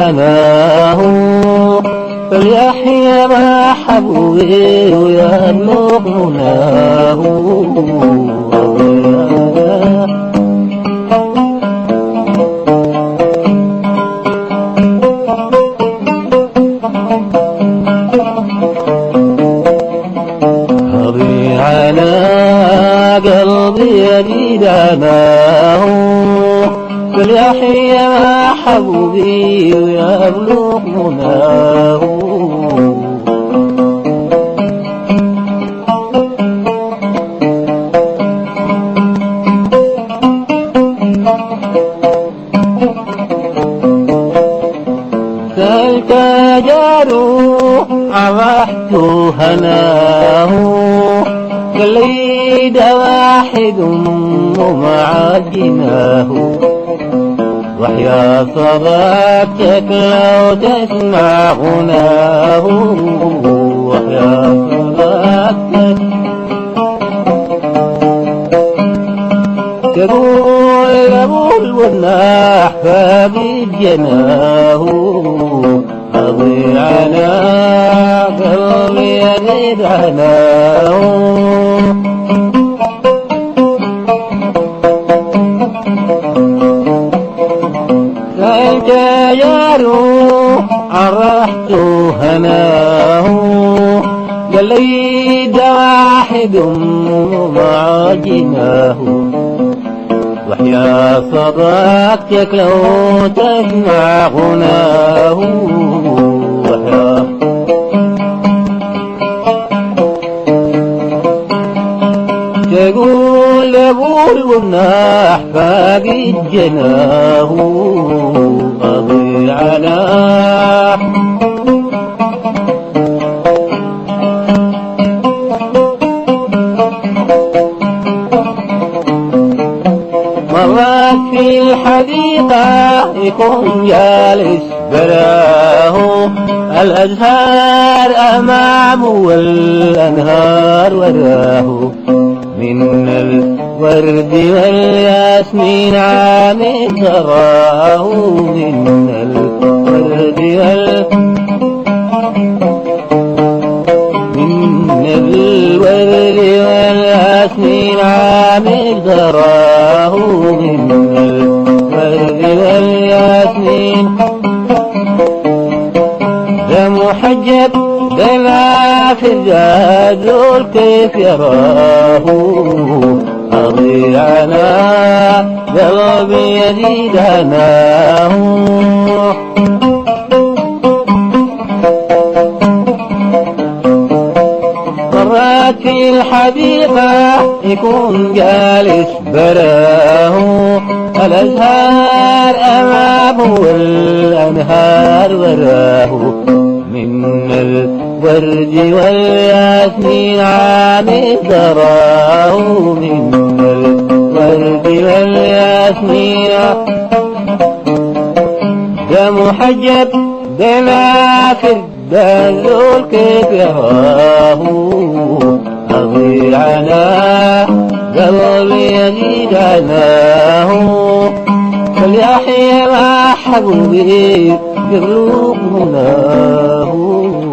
عناه فليحيى ما حبوبي ويبلغ مناه هضي على قلبي يزيد عناه فليحيى ما حبوبي ويبلغ مناه تلك جارو عرفت هناه كالعيد واحد ومعجناه وحيا صباتك لو تسمع غناه وحيا صباتك تقول يقول والناح فبجناه أضي على قلبي يزيد عناه فأنت يا روح عرفت هناه قال لي واحد معاجناه وحيا صداقتك لو تسمع غناه وحيا تقول لابول والناح فاقد جناه أضي على مرات في الحديقة يكون جالس براه الأزهار أمامه والأنهار وراه من الورد والياسمين عامل تراه من الورد وال من الورد والياسمين عامل تراه من الورد والياسمين ده محجب بما في الجدول كيف يراه أضي على قلبي يزيد هناه مرات في الحديقة يكون جالس براه الأزهار أمامه والأنهار وراه من الورد والياسمين عامل ذراه من الورد والياسمين ده محجب بما في الدلول كيف يراه أضي على قلبي يزيد عناه فليحيى مع حبوبي يبلغ مناه